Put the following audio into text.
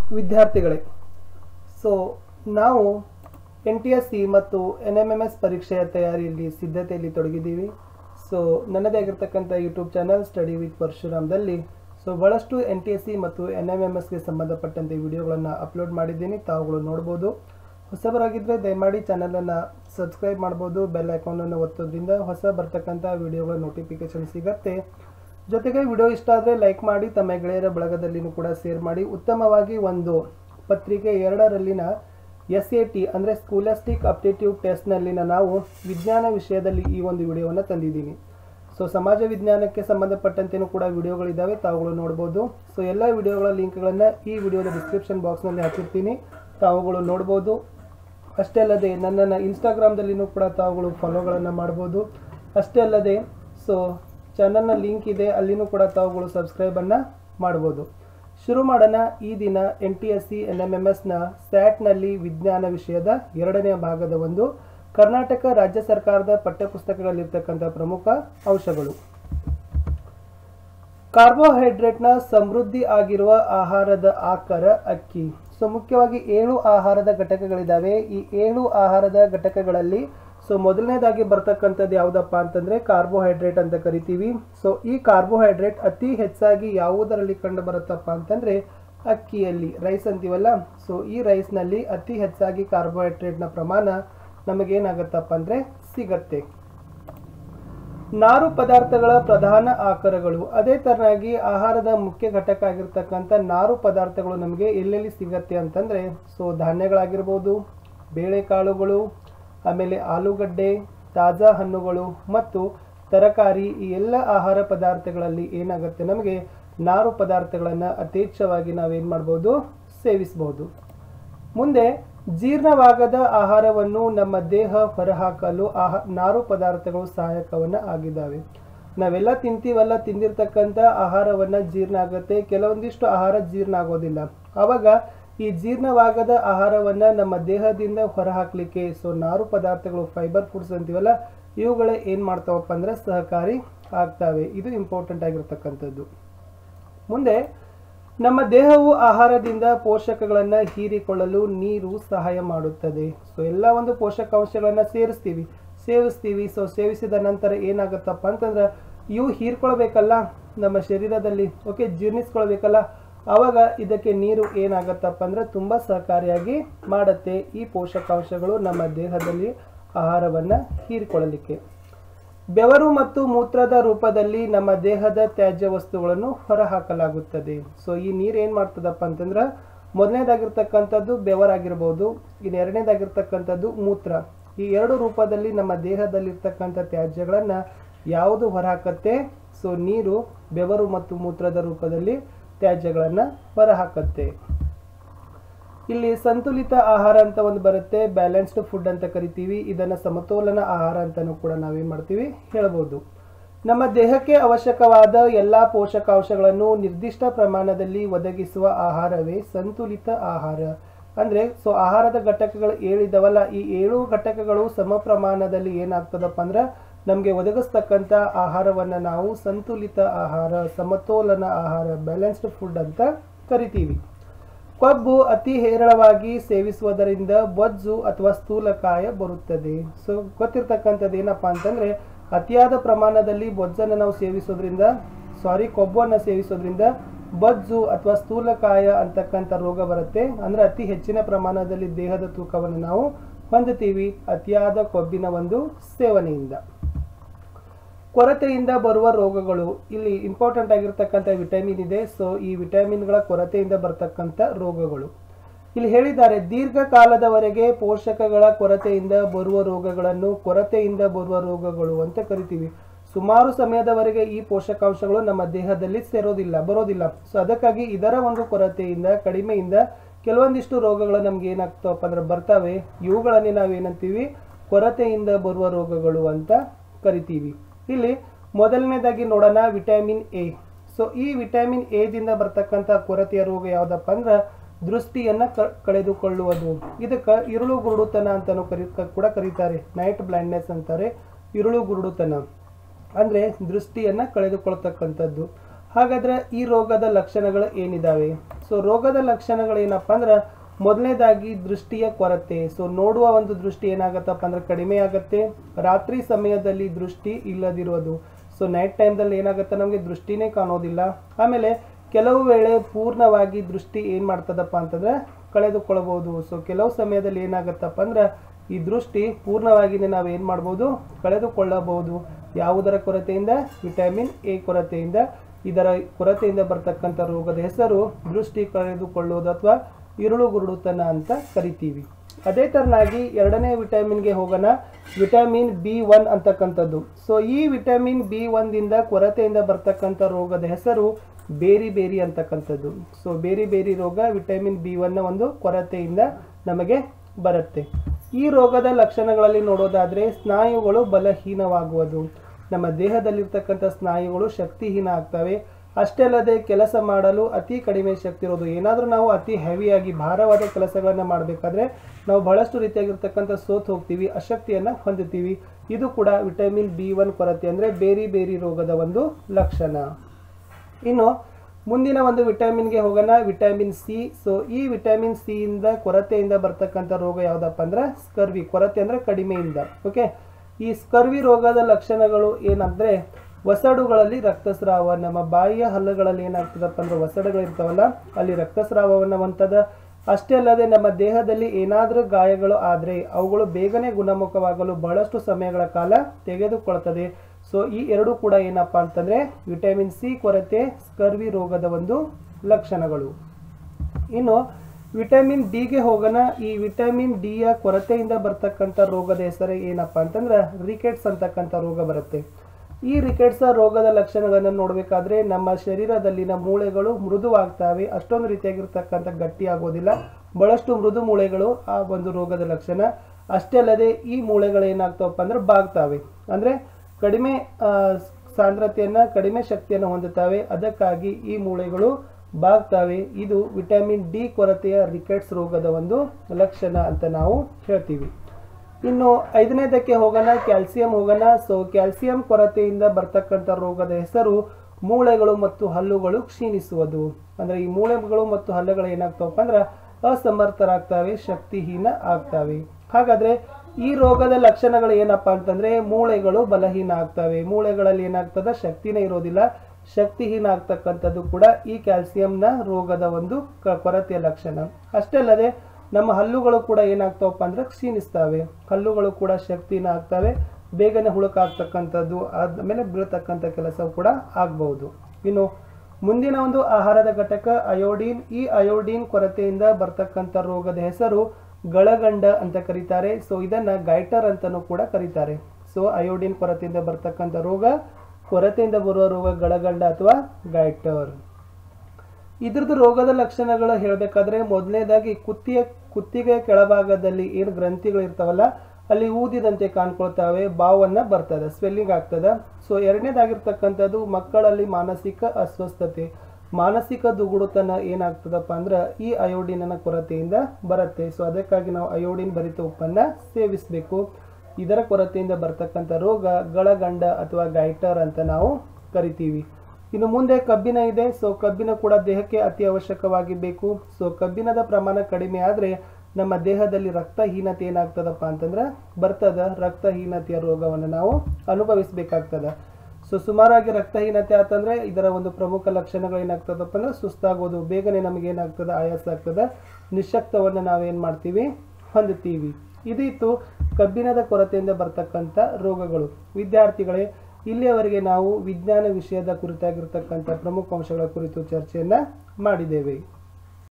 ವಿದ್ಯಾರ್ಥಿಗಳೇ ಸೊ ನಾವು N T S C ಮತ್ತು ಎನ್ ಎಮ್ ಎಮ್ ಎಸ್ ಪರೀಕ್ಷೆಯ ತಯಾರಿಯಲ್ಲಿ ಸಿದ್ಧತೆಯಲ್ಲಿ ತೊಡಗಿದ್ದೀವಿ ಸೊ ನನ್ನದೇ ಆಗಿರ್ತಕ್ಕಂಥ ಯೂಟ್ಯೂಬ್ ಚಾನಲ್ ಸ್ಟಡಿ ವಿತ್ ಪರಶುರಾಮ್ದಲ್ಲಿ ಸೊ ಬಹಳಷ್ಟು ಎನ್ ಟಿ ಎಸ್ ಸಿ ಮತ್ತು ಎನ್ ಎಮ್ ಎಮ್ ಎಸ್ಗೆ ಸಂಬಂಧಪಟ್ಟಂತೆ ವಿಡಿಯೋಗಳನ್ನು ಅಪ್ಲೋಡ್ ಮಾಡಿದ್ದೀನಿ ತಾವುಗಳು ನೋಡ್ಬೋದು ಹೊಸಬರಾಗಿದ್ದರೆ ದಯಮಾಡಿ ಚಾನಲನ್ನು ಸಬ್ಸ್ಕ್ರೈಬ್ ಮಾಡ್ಬೋದು ಬೆಲ್ ಐಕಾನನ್ನು ಒತ್ತೋದ್ರಿಂದ ಹೊಸ ಬರ್ತಕ್ಕಂಥ ವಿಡಿಯೋಗಳ ನೋಟಿಫಿಕೇಶನ್ ಸಿಗತ್ತೆ ಜೊತೆಗೆ ವಿಡಿಯೋ ಇಷ್ಟ ಆದರೆ ಲೈಕ್ ಮಾಡಿ ತಮ್ಮ ಗೆಳೆಯರ ಬಳಗದಲ್ಲಿನೂ ಕೂಡ ಶೇರ್ ಮಾಡಿ ಉತ್ತಮವಾಗಿ ಒಂದು ಪತ್ರಿಕೆ ಎರಡರಲ್ಲಿನ ಎಸ್ ಎ ಟಿ ಅಂದರೆ ಸ್ಕೂಲಾಸ್ಟಿಕ್ ಅಪ್ಡೇಟಿವ್ ಟೆಸ್ಟ್ನಲ್ಲಿನ ನಾವು ವಿಜ್ಞಾನ ವಿಷಯದಲ್ಲಿ ಈ ಒಂದು ವಿಡಿಯೋವನ್ನು ತಂದಿದ್ದೀನಿ ಸೊ ಸಮಾಜ ವಿಜ್ಞಾನಕ್ಕೆ ಸಂಬಂಧಪಟ್ಟಂತೆಯೂ ಕೂಡ ವಿಡಿಯೋಗಳಿದ್ದಾವೆ ತಾವುಗಳು ನೋಡ್ಬೋದು ಸೊ ಎಲ್ಲ ವಿಡಿಯೋಗಳ ಲಿಂಕ್ಗಳನ್ನು ಈ ವಿಡಿಯೋದ ಡಿಸ್ಕ್ರಿಪ್ಷನ್ ಬಾಕ್ಸ್ನಲ್ಲಿ ಹಾಕಿರ್ತೀನಿ ತಾವುಗಳು ನೋಡ್ಬೋದು ಅಷ್ಟೇ ಅಲ್ಲದೆ ನನ್ನನ್ನು ಇನ್ಸ್ಟಾಗ್ರಾಮ್ದಲ್ಲಿನೂ ಕೂಡ ತಾವುಗಳು ಫಾಲೋಗಳನ್ನು ಮಾಡ್ಬೋದು ಅಷ್ಟೇ ಅಲ್ಲದೆ ಸೊ ಚಾನಲ್ನ ಲಿಂಕ್ ಇದೆ ಅಲ್ಲಿನೂ ಕೂಡ ತಾವುಗಳು ಸಬ್ಸ್ಕ್ರೈಬನ್ನು ಮಾಡ್ಬೋದು ಶುರು ಮಾಡೋಣ ಈ ದಿನ N T S C N M M ಎಸ್ನ ಸ್ಯಾಟ್ನಲ್ಲಿ ವಿಜ್ಞಾನ ವಿಷಯದ ಎರಡನೇ ಭಾಗದ ಒಂದು ಕರ್ನಾಟಕ ರಾಜ್ಯ ಸರ್ಕಾರದ ಪಠ್ಯಪುಸ್ತಕಗಳಲ್ಲಿರ್ತಕ್ಕಂಥ ಪ್ರಮುಖ ಅಂಶಗಳು ಕಾರ್ಬೋಹೈಡ್ರೇಟ್ನ ಸಮೃದ್ಧಿ ಆಗಿರುವ ಆಹಾರದ ಆಕಾರ ಅಕ್ಕಿ ಸೊ ಮುಖ್ಯವಾಗಿ ಏಳು ಆಹಾರದ ಘಟಕಗಳಿದ್ದಾವೆ ಈ ಏಳು ಆಹಾರದ ಘಟಕಗಳಲ್ಲಿ ಸೊ ಮೊದಲನೇದಾಗಿ ಬರ್ತಕ್ಕಂಥದ್ದು ಯಾವುದಪ್ಪ ಅಂತಂದ್ರೆ ಕಾರ್ಬೋಹೈಡ್ರೇಟ್ ಅಂತ ಕರಿತೀವಿ ಸೊ ಈ ಕಾರ್ಬೋಹೈಡ್ರೇಟ್ ಅತಿ ಹೆಚ್ಚಾಗಿ ಯಾವುದರಲ್ಲಿ ಕಂಡು ಬರುತ್ತಪ್ಪ ಅಂತಂದ್ರೆ ಅಕ್ಕಿಯಲ್ಲಿ ರೈಸ್ ಅಂತೀವಲ್ಲ ಸೊ ಈ ರೈಸ್ನಲ್ಲಿ ಅತಿ ಹೆಚ್ಚಾಗಿ ಕಾರ್ಬೋಹೈಡ್ರೇಟ್ನ ಪ್ರಮಾಣ ನಮಗೇನಾಗತ್ತಪ್ಪ ಅಂದ್ರೆ ಸಿಗತ್ತೆ ನಾರು ಪದಾರ್ಥಗಳ ಪ್ರಧಾನ ಆಕಾರಗಳು ಅದೇ ತರನಾಗಿ ಆಹಾರದ ಮುಖ್ಯ ಘಟಕ ಆಗಿರ್ತಕ್ಕಂಥ ನಾರು ಪದಾರ್ಥಗಳು ನಮಗೆ ಎಲ್ಲೆಲ್ಲಿ ಸಿಗತ್ತೆ ಅಂತಂದ್ರೆ ಸೊ ಧಾನ್ಯಗಳಾಗಿರ್ಬೋದು ಬೇಳೆಕಾಳುಗಳು ಆಮೇಲೆ ಆಲೂಗಡ್ಡೆ ತಾಜಾ ಹಣ್ಣುಗಳು ಮತ್ತು ತರಕಾರಿ ಈ ಎಲ್ಲ ಆಹಾರ ಪದಾರ್ಥಗಳಲ್ಲಿ ಏನಾಗುತ್ತೆ ನಮಗೆ ನಾರು ಪದಾರ್ಥಗಳನ್ನು ಯಥೇಚ್ಛವಾಗಿ ನಾವೇನು ಮಾಡ್ಬೋದು ಸೇವಿಸಬಹುದು ಮುಂದೆ ಜೀರ್ಣವಾಗದ ಆಹಾರವನ್ನು ನಮ್ಮ ದೇಹ ಹೊರಹಾಕಲು ಆಹ ನಾರು ಪದಾರ್ಥಗಳು ಸಹಾಯಕವನ್ನ ಆಗಿದ್ದಾವೆ ನಾವೆಲ್ಲ ತಿಂತೀವಲ್ಲ ತಿಂದಿರ್ತಕ್ಕಂಥ ಆಹಾರವನ್ನ ಜೀರ್ಣ ಆಗುತ್ತೆ ಕೆಲವೊಂದಿಷ್ಟು ಆಹಾರ ಜೀರ್ಣ ಆಗೋದಿಲ್ಲ ಆವಾಗ ಈ ಜೀರ್ಣವಾಗದ ಆಹಾರವನ್ನ ನಮ್ಮ ದೇಹದಿಂದ ಹೊರಹಾಕ್ಲಿಕ್ಕೆ ಸೊ ನಾರು ಪದಾರ್ಥಗಳು ಫೈಬರ್ ಫುಡ್ಸ್ ಅಂತೀವಲ್ಲ ಇವುಗಳ ಏನ್ ಮಾಡ್ತಾವಪ್ಪ ಅಂದ್ರೆ ಸಹಕಾರಿ ಆಗ್ತವೆ ಇದು ಇಂಪಾರ್ಟೆಂಟ್ ಆಗಿರ್ತಕ್ಕಂಥದ್ದು ಮುಂದೆ ನಮ್ಮ ದೇಹವು ಆಹಾರದಿಂದ ಪೋಷಕಗಳನ್ನು ಹೀರಿಕೊಳ್ಳಲು ನೀರು ಸಹಾಯ ಮಾಡುತ್ತದೆ ಸೊ ಎಲ್ಲ ಒಂದು ಪೋಷಕಾಂಶಗಳನ್ನು ಸೇರಿಸ್ತೀವಿ ಸೇವಿಸ್ತೀವಿ ಸೊ ಸೇವಿಸಿದ ನಂತರ ಏನಾಗುತ್ತಪ್ಪ ಅಂತಂದ್ರೆ ಇವು ಹೀರ್ಕೊಳ್ಬೇಕಲ್ಲ ನಮ್ಮ ಶರೀರದಲ್ಲಿ ಓಕೆ ಜೀರ್ಣಿಸ್ಕೊಳ್ಬೇಕಲ್ಲ ಆವಾಗ ಇದಕ್ಕೆ ನೀರು ಏನಾಗತ್ತಪ್ಪ ಅಂದ್ರೆ ತುಂಬಾ ಸಹಕಾರಿಯಾಗಿ ಮಾಡುತ್ತೆ ಈ ಪೋಷಕಾಂಶಗಳು ನಮ್ಮ ದೇಹದಲ್ಲಿ ಆಹಾರವನ್ನ ಹೀರಿಕೊಳ್ಳಲಿಕ್ಕೆ ಬೆವರು ಮತ್ತು ಮೂತ್ರದ ರೂಪದಲ್ಲಿ ನಮ್ಮ ದೇಹದ ತ್ಯಾಜ್ಯ ವಸ್ತುಗಳನ್ನು ಹೊರಹಾಕಲಾಗುತ್ತದೆ ಸೊ ಈ ನೀರು ಏನ್ ಮಾಡ್ತದಪ್ಪ ಅಂತಂದ್ರೆ ಮೊದಲನೇದಾಗಿರ್ತಕ್ಕಂಥದ್ದು ಬೆವರಾಗಿರ್ಬೋದು ಇನ್ನು ಎರಡನೇದಾಗಿರ್ತಕ್ಕಂಥದ್ದು ಮೂತ್ರ ಈ ಎರಡು ರೂಪದಲ್ಲಿ ನಮ್ಮ ದೇಹದಲ್ಲಿರ್ತಕ್ಕಂಥ ತ್ಯಾಜ್ಯಗಳನ್ನ ಯಾವುದು ಹೊರಹಾಕತ್ತೆ ಸೊ ನೀರು ಬೆವರು ಮತ್ತು ಮೂತ್ರದ ರೂಪದಲ್ಲಿ ತ್ಯಾಜ್ಯಗಳನ್ನ ಹೊರಹಾಕತ್ತೆ ಇಲ್ಲಿ ಸಂತುಲಿತ ಆಹಾರ ಅಂತ ಒಂದು ಬರುತ್ತೆ ಬ್ಯಾಲೆನ್ಸ್ಡ್ ಫುಡ್ ಅಂತ ಕರಿತೀವಿ ಇದನ್ನ ಸಮತೋಲನ ಆಹಾರ ಅಂತಾನೂ ಕೂಡ ನಾವೇನ್ ಮಾಡ್ತೀವಿ ಹೇಳ್ಬೋದು ನಮ್ಮ ದೇಹಕ್ಕೆ ಅವಶ್ಯಕವಾದ ಎಲ್ಲಾ ಪೋಷಕಾಂಶಗಳನ್ನು ನಿರ್ದಿಷ್ಟ ಪ್ರಮಾಣದಲ್ಲಿ ಒದಗಿಸುವ ಆಹಾರವೇ ಸಂತುಲಿತ ಆಹಾರ ಅಂದ್ರೆ ಸೊ ಆಹಾರದ ಘಟಕಗಳು ಏಳಿದವಲ್ಲ ಈ ಏಳು ಘಟಕಗಳು ಸಮ ಪ್ರಮಾಣದಲ್ಲಿ ಏನಾಗ್ತದಪ್ಪ ಅಂದ್ರೆ ನಮಗೆ ಒದಗಿಸ್ತಕ್ಕಂಥ ಆಹಾರವನ್ನ ನಾವು ಸಂತುಲಿತ ಆಹಾರ ಸಮತೋಲನ ಆಹಾರ ಬ್ಯಾಲೆನ್ಸ್ಡ್ ಫುಡ್ ಅಂತ ಕರಿತೀವಿ ಕೊಬ್ಬು ಅತಿ ಹೇರಳವಾಗಿ ಸೇವಿಸುವುದರಿಂದ ಬೊಜ್ಜು ಅಥವಾ ಸ್ಥೂಲಕಾಯ ಬರುತ್ತದೆ ಸೊ ಗೊತ್ತಿರ್ತಕ್ಕಂಥದ್ದು ಏನಪ್ಪಾ ಅಂತಂದ್ರೆ ಅತಿಯಾದ ಪ್ರಮಾಣದಲ್ಲಿ ಬೊಜ್ಜನ್ನು ನಾವು ಸೇವಿಸೋದ್ರಿಂದ ಸಾರಿ ಕೊಬ್ಬನ್ನು ಸೇವಿಸೋದ್ರಿಂದ ಬೊಜ್ಜು ಅಥವಾ ಸ್ಥೂಲಕಾಯ ಅಂತಕ್ಕಂಥ ರೋಗ ಬರುತ್ತೆ ಅಂದ್ರೆ ಅತಿ ಹೆಚ್ಚಿನ ಪ್ರಮಾಣದಲ್ಲಿ ದೇಹದ ತೂಕವನ್ನು ನಾವು ಹೊಂದುತ್ತೀವಿ ಅತಿಯಾದ ಕೊಬ್ಬಿನ ಒಂದು ಸೇವನೆಯಿಂದ ಕೊರತೆಯಿಂದ ಬರುವ ರೋಗಗಳು ಇಲ್ಲಿ ಇಂಪಾರ್ಟೆಂಟ್ ಆಗಿರ್ತಕ್ಕಂಥ ವಿಟಮಿನ್ ಇದೆ ಸೊ ಈ ವಿಟಮಿನ್ಗಳ ಕೊರತೆಯಿಂದ ಬರ್ತಕ್ಕಂಥ ರೋಗಗಳು ಇಲ್ಲಿ ಹೇಳಿದ್ದಾರೆ ದೀರ್ಘಕಾಲದವರೆಗೆ ಪೋಷಕಗಳ ಕೊರತೆಯಿಂದ ಬರುವ ರೋಗಗಳನ್ನು ಕೊರತೆಯಿಂದ ಬರುವ ರೋಗಗಳು ಅಂತ ಕರಿತೀವಿ ಸುಮಾರು ಸಮಯದವರೆಗೆ ಈ ಪೋಷಕಾಂಶಗಳು ನಮ್ಮ ದೇಹದಲ್ಲಿ ಸೇರೋದಿಲ್ಲ ಬರೋದಿಲ್ಲ ಸೊ ಅದಕ್ಕಾಗಿ ಇದರ ಒಂದು ಕೊರತೆಯಿಂದ ಕಡಿಮೆಯಿಂದ ಕೆಲವೊಂದಿಷ್ಟು ರೋಗಗಳು ನಮ್ಗೆ ಏನಾಗ್ತವಪ್ಪ ಅಂದ್ರೆ ಬರ್ತವೆ ಇವುಗಳನ್ನೇ ನಾವೇನಂತೀವಿ ಕೊರತೆಯಿಂದ ಬರುವ ರೋಗಗಳು ಅಂತ ಕರಿತೀವಿ ಇಲ್ಲಿ ಮೊದಲನೇದಾಗಿ ನೋಡೋಣ ವಿಟಮಿನ್ ಎ ಸೊ ಈ ವಿಟಮಿನ್ ಎ ದಿಂದ ಬರ್ತಕ್ಕಂಥ ಕೊರತೆಯ ರೋಗ ಯಾವ್ದಪ್ಪ ಅಂದ್ರೆ ದೃಷ್ಟಿಯನ್ನ ಕ- ಕಳೆದುಕೊಳ್ಳುವುದು ಇದಕ್ಕ ಇರುಳು ಗುರುಡುತನ ಅಂತಾನು ಕರಿ ಕ- ಕೂಡ ಕರೀತಾರೆ ನೈಟ್ ಬ್ಲೈಂಡ್ನೆಸ್ ಅಂತಾರೆ ಇರುಳು ಗುರುಡುತನ ಅಂದ್ರೆ ದೃಷ್ಟಿಯನ್ನ ಕಳೆದುಕೊಳ್ತಕ್ಕಂಥದ್ದು ಹಾಗಾದ್ರೆ ಈ ರೋಗದ ಲಕ್ಷಣಗಳು ಏನಿದಾವೆ ಸೊ ರೋಗದ ಲಕ್ಷಣಗಳು ಏನಪ್ಪ ಅಂದ್ರೆ ಮೊದಲನೇದಾಗಿ ದೃಷ್ಟಿಯ ಕೊರತೆ ಸೊ ನೋಡುವ ಒಂದು ದೃಷ್ಟಿ ಏನಾಗತ್ತಪ್ಪ ಅಂದ್ರೆ ಕಡಿಮೆ ಆಗತ್ತೆ ರಾತ್ರಿ ಸಮಯದಲ್ಲಿ ದೃಷ್ಟಿ ಇಲ್ಲದಿರೋದು ಸೊ ನೈಟ್ ಟೈಮ್ದಲ್ಲಿ ಏನಾಗುತ್ತೆ ನಮಗೆ ದೃಷ್ಟಿನೇ ಕಾಣೋದಿಲ್ಲ ಆಮೇಲೆ ಕೆಲವು ವೇಳೆ ಪೂರ್ಣವಾಗಿ ದೃಷ್ಟಿ ಏನು ಮಾಡ್ತದಪ್ಪ ಅಂತಂದ್ರೆ ಕಳೆದುಕೊಳ್ಬೋದು ಸೊ ಕೆಲವು ಸಮಯದಲ್ಲಿ ಏನಾಗತ್ತಪ್ಪ ಅಂದ್ರೆ ಈ ದೃಷ್ಟಿ ಪೂರ್ಣವಾಗಿನೇ ನಾವು ಏನು ಮಾಡ್ಬೋದು ಕಳೆದುಕೊಳ್ಳಬಹುದು ಯಾವುದರ ಕೊರತೆಯಿಂದ ವಿಟಮಿನ್ ಎ ಕೊರತೆಯಿಂದ ಇದರ ಕೊರತೆಯಿಂದ ಬರ್ತಕ್ಕಂಥ ರೋಗದ ಹೆಸರು ದೃಷ್ಟಿ ಕಳೆದುಕೊಳ್ಳುವುದು ಅಥವಾ ಇರುಳು ಗುರುಡುತನ ಅಂತ ಕರಿತೀವಿ ಅದೇ ತರನಾಗಿ ಎರಡನೇ ವಿಟಮಿನ್ಗೆ ಹೋಗೋಣ ವಿಟಮಿನ್ ಬಿ ಒನ್ ಅಂತಕ್ಕಂಥದ್ದು ಸೊ ಈ ವಿಟಮಿನ್ ಬಿ ಒಂದಿಂದ ಕೊರತೆಯಿಂದ ಬರ್ತಕ್ಕಂಥ ರೋಗದ ಹೆಸರು ಬೇರಿ ಬೇರಿ ಅಂತಕ್ಕಂಥದ್ದು ಸೊ ಬೇರಿ ಬೇರಿ ರೋಗ ವಿಟಮಿನ್ ಬಿ ಒನ್ನ ಒಂದು ಕೊರತೆಯಿಂದ ನಮಗೆ ಬರುತ್ತೆ ಈ ರೋಗದ ಲಕ್ಷಣಗಳಲ್ಲಿ ನೋಡೋದಾದ್ರೆ ಸ್ನಾಯುಗಳು ಬಲಹೀನವಾಗುವುದು ನಮ್ಮ ದೇಹದಲ್ಲಿರ್ತಕ್ಕಂಥ ಸ್ನಾಯುಗಳು ಶಕ್ತಿಹೀನ ಆಗ್ತವೆ ಅಷ್ಟೇ ಅಲ್ಲದೆ ಕೆಲಸ ಮಾಡಲು ಅತಿ ಕಡಿಮೆ ಶಕ್ತಿ ಇರೋದು ಏನಾದರೂ ನಾವು ಅತಿ ಹೆವಿಯಾಗಿ ಭಾರವಾದ ಕೆಲಸಗಳನ್ನು ಮಾಡಬೇಕಾದ್ರೆ ನಾವು ಬಹಳಷ್ಟು ರೀತಿಯಾಗಿರ್ತಕ್ಕಂಥ ಸೋತ್ ಹೋಗ್ತೀವಿ ಅಶಕ್ತಿಯನ್ನು ಹೊಂದುತ್ತೀವಿ ಇದು ಕೂಡ ವಿಟಮಿನ್ ಬಿ ಒನ್ ಕೊರತೆ ಅಂದರೆ ಬೇರಿ ಬೇರಿ ರೋಗದ ಒಂದು ಲಕ್ಷಣ ಇನ್ನು ಮುಂದಿನ ಒಂದು ವಿಟಮಿನ್ಗೆ ಹೋಗೋಣ ವಿಟಮಿನ್ ಸಿ ಸೊ ಈ ವಿಟಮಿನ್ ಸಿ ಇಂದ ಕೊರತೆಯಿಂದ ಬರ್ತಕ್ಕಂಥ ರೋಗ ಯಾವುದಪ್ಪ ಅಂದ್ರೆ ಸ್ಕರ್ವಿ ಕೊರತೆ ಅಂದ್ರೆ ಕಡಿಮೆಯಿಂದ ಓಕೆ ಈ ಸ್ಕರ್ವಿ ರೋಗದ ಲಕ್ಷಣಗಳು ಏನಂದ್ರೆ ಒಸಡುಗಳಲ್ಲಿ ರಕ್ತಸ್ರಾವ ನಮ್ಮ ಬಾಯಿಯ ಹಲ್ಲುಗಳಲ್ಲಿ ಏನಾಗ್ತದಪ್ಪ ಅಂದ್ರೆ ಒಸಡುಗಳು ಇರ್ತಾವಲ್ಲ ಅಲ್ಲಿ ರಕ್ತಸ್ರಾವವನ್ನು ಹೊಂತದ ಅಷ್ಟೇ ಅಲ್ಲದೆ ನಮ್ಮ ದೇಹದಲ್ಲಿ ಏನಾದರೂ ಗಾಯಗಳು ಆದರೆ ಅವುಗಳು ಬೇಗನೆ ಗುಣಮುಖವಾಗಲು ಬಹಳಷ್ಟು ಸಮಯಗಳ ಕಾಲ ತೆಗೆದುಕೊಳ್ತದೆ ಸೊ ಈ ಎರಡು ಕೂಡ ಏನಪ್ಪಾ ಅಂತಂದ್ರೆ ವಿಟಮಿನ್ ಸಿ ಕೊರತೆ ಸ್ಕರ್ವಿ ರೋಗದ ಒಂದು ಲಕ್ಷಣಗಳು ಇನ್ನು ವಿಟಮಿನ್ ಡಿಗೆ ಹೋಗೋಣ ಈ ವಿಟಮಿನ್ ಡಿ ಯ ಕೊರತೆಯಿಂದ ಬರ್ತಕ್ಕಂಥ ರೋಗದ ಹೆಸರು ಏನಪ್ಪಾ ಅಂತಂದ್ರೆ ರಿಕೆಟ್ಸ್ ಅಂತಕ್ಕಂಥ ರೋಗ ಬರುತ್ತೆ ಈ ರಿಕೆಟ್ಸ್ ರೋಗದ ಲಕ್ಷಣಗಳನ್ನು ನೋಡಬೇಕಾದ್ರೆ ನಮ್ಮ ಶರೀರದಲ್ಲಿನ ಮೂಳೆಗಳು ಮೃದುವಾಗ್ತವೆ ಅಷ್ಟೊಂದು ರೀತಿಯಾಗಿರ್ತಕ್ಕಂಥ ಗಟ್ಟಿ ಆಗೋದಿಲ್ಲ ಬಹಳಷ್ಟು ಮೃದು ಮೂಳೆಗಳು ಆ ಒಂದು ರೋಗದ ಲಕ್ಷಣ ಅಷ್ಟೇ ಅಲ್ಲದೆ ಈ ಮೂಳೆಗಳು ಏನಾಗ್ತಾವಪ್ಪ ಅಂದ್ರೆ ಬಾಗ್ತಾವೆ ಅಂದ್ರೆ ಕಡಿಮೆ ಆ, ಸಾಂದ್ರತೆಯನ್ನ ಕಡಿಮೆ ಶಕ್ತಿಯನ್ನು ಹೊಂದುತ್ತವೆ ಅದಕ್ಕಾಗಿ ಈ ಮೂಳೆಗಳು ಬಾಗ್ತವೆ ಇದು ವಿಟಮಿನ್ ಡಿ ಕೊರತೆಯ ರಿಕೆಟ್ಸ್ ರೋಗದ ಒಂದು ಲಕ್ಷಣ ಅಂತ ನಾವು ಹೇಳ್ತೀವಿ ಇನ್ನು ಐದನೇದಕ್ಕೆ ಹೋಗೋಣ ಕ್ಯಾಲ್ಸಿಯಂ ಹೋಗೋಣ ಸೊ ಕ್ಯಾಲ್ಸಿಯಂ ಕೊರತೆಯಿಂದ ಬರ್ತಕ್ಕಂಥ ರೋಗದ ಹೆಸರು ಮೂಳೆಗಳು ಮತ್ತು ಹಲ್ಲುಗಳು ಕ್ಷೀಣಿಸುವುದು ಅಂದ್ರೆ ಈ ಮೂಳೆಗಳು ಮತ್ತು ಹಲ್ಲುಗಳು ಏನಾಗ್ತಾವಪ್ಪ ಅಂದ್ರೆ ಅಸಮರ್ಥರಾಗ್ತವೆ ಶಕ್ತಿಹೀನ ಆಗ್ತವೆ ಹಾಗಾದ್ರೆ ಈ ರೋಗದ ಲಕ್ಷಣಗಳು ಏನಪ್ಪಾ ಅಂತಂದ್ರೆ ಮೂಳೆಗಳು ಬಲಹೀನ ಆಗ್ತವೆ ಮೂಳೆಗಳಲ್ಲಿ ಏನಾಗ್ತದ ಶಕ್ತಿನೇ ಇರೋದಿಲ್ಲ ಶಕ್ತಿಹೀನ ಆಗ್ತಕ್ಕಂಥದ್ದು ಕೂಡ ಈ ಕ್ಯಾಲ್ಸಿಯಂನ ರೋಗದ ಒಂದು ಕ- ಕೊರತೆಯ ಲಕ್ಷಣ ಅಷ್ಟೇ ಅಲ್ಲದೆ ನಮ್ಮ ಹಲ್ಲುಗಳು ಕೂಡ ಏನಾಗ್ತಾವಪ್ಪ ಅಂದ್ರೆ ಕ್ಷೀಣಿಸ್ತವೆ ಹಲ್ಲುಗಳು ಕೂಡ ಶಕ್ತಿನ ಆಗ್ತವೆ ಬೇಗನೆ ಹುಳುಕಾಗ್ತಕ್ಕಂಥದ್ದು ಆದ್ಮೇಲೆ ಬೀಳ್ತಕ್ಕಂಥ ಕೆಲಸ ಕೂಡ ಆಗ್ಬಹುದು ಇನ್ನು ಮುಂದಿನ ಒಂದು ಆಹಾರದ ಘಟಕ ಅಯೋಡಿನ್ ಈ ಅಯೋಡಿನ್ ಕೊರತೆಯಿಂದ ಬರ್ತಕ್ಕಂಥ ರೋಗದ ಹೆಸರು ಗಳಗಂಡ ಅಂತ ಕರೀತಾರೆ ಸೊ ಇದನ್ನ ಗೈಟರ್ ಅಂತಾನೂ ಕೂಡ ಕರೀತಾರೆ ಸೊ ಅಯೋಡಿನ್ ಕೊರತೆಯಿಂದ ಬರ್ತಕ್ಕಂಥ ರೋಗ ಕೊರತೆಯಿಂದ ಬರುವ ರೋಗ ಗಳಗಂಡ ಅಥವಾ ಗೈಟರ್ ಇದ್ರದ್ದು ರೋಗದ ಲಕ್ಷಣಗಳು ಹೇಳಬೇಕಾದ್ರೆ ಮೊದಲನೇದಾಗಿ ಕುತ್ತಿಗೆ ಕುತ್ತಿಗೆ ಕೆಳಭಾಗದಲ್ಲಿ ಏನು ಗ್ರಂಥಿಗಳು ಇರ್ತಾವಲ್ಲ ಅಲ್ಲಿ ಊದಿದಂತೆ ಕಾಣ್ಕೊಳ್ತಾವೆ ಬಾವನ್ನ ಬರ್ತದೆ ಸ್ವೆಲ್ಲಿಂಗ್ ಆಗ್ತದೆ ಸೊ ಎರಡನೇದಾಗಿರ್ತಕ್ಕಂಥದ್ದು ಮಕ್ಕಳಲ್ಲಿ ಮಾನಸಿಕ ಅಸ್ವಸ್ಥತೆ ಮಾನಸಿಕ ದುಗುಡುತನ ಏನಾಗ್ತದಪ್ಪ ಅಂದ್ರೆ ಈ ಅಯೋಡಿನ ಕೊರತೆಯಿಂದ ಬರುತ್ತೆ ಸೊ ಅದಕ್ಕಾಗಿ ನಾವು ಅಯೋಡಿನ್ ಭರಿತ ಉಪ್ಪನ್ನ ಸೇವಿಸಬೇಕು ಇದರ ಕೊರತೆಯಿಂದ ಬರ್ತಕ್ಕಂಥ ರೋಗ ಗಳಗಂಡ ಅಥವಾ ಗೈಟರ್ ಅಂತ ನಾವು ಕರಿತೀವಿ ಇನ್ನು ಮುಂದೆ ಕಬ್ಬಿನ ಇದೆ ಸೊ ಕಬ್ಬಿನ ಕೂಡ ದೇಹಕ್ಕೆ ಅತಿ ಅವಶ್ಯಕವಾಗಿ ಬೇಕು ಸೊ ಕಬ್ಬಿಣದ ಪ್ರಮಾಣ ಕಡಿಮೆ ಆದರೆ ನಮ್ಮ ದೇಹದಲ್ಲಿ ರಕ್ತಹೀನತೆ ಏನಾಗ್ತದಪ್ಪ ಅಂತಂದ್ರೆ ಬರ್ತದ ರಕ್ತಹೀನತೆಯ ರೋಗವನ್ನು ನಾವು ಅನುಭವಿಸಬೇಕಾಗ್ತದ ಸೊ ಸುಮಾರಾಗಿ ರಕ್ತಹೀನತೆ ಆತಂದ್ರೆ ಇದರ ಒಂದು ಪ್ರಮುಖ ಲಕ್ಷಣಗಳು ಏನಾಗ್ತದಪ್ಪ ಅಂದ್ರೆ ಸುಸ್ತಾಗೋದು ಬೇಗನೆ ನಮಗೆ ಏನಾಗ್ತದೆ ಆಯಾಸ ಆಗ್ತದೆ ನಿಶಕ್ತವನ್ನು ನಾವೇನ್ ಮಾಡ್ತೀವಿ ಹೊಂದುತ್ತೀವಿ ಇದಿತ್ತು ಕಬ್ಬಿಣದ ಕೊರತೆಯಿಂದ ಬರ್ತಕ್ಕಂಥ ರೋಗಗಳು ವಿದ್ಯಾರ್ಥಿಗಳೇ ಇಲ್ಲಿಯವರೆಗೆ ನಾವು ವಿಜ್ಞಾನ ವಿಷಯದ ಕುರಿತಾಗಿರ್ತಕ್ಕಂಥ ಪ್ರಮುಖ ಅಂಶಗಳ ಕುರಿತು ಚರ್ಚೆಯನ್ನ ಮಾಡಿದ್ದೇವೆ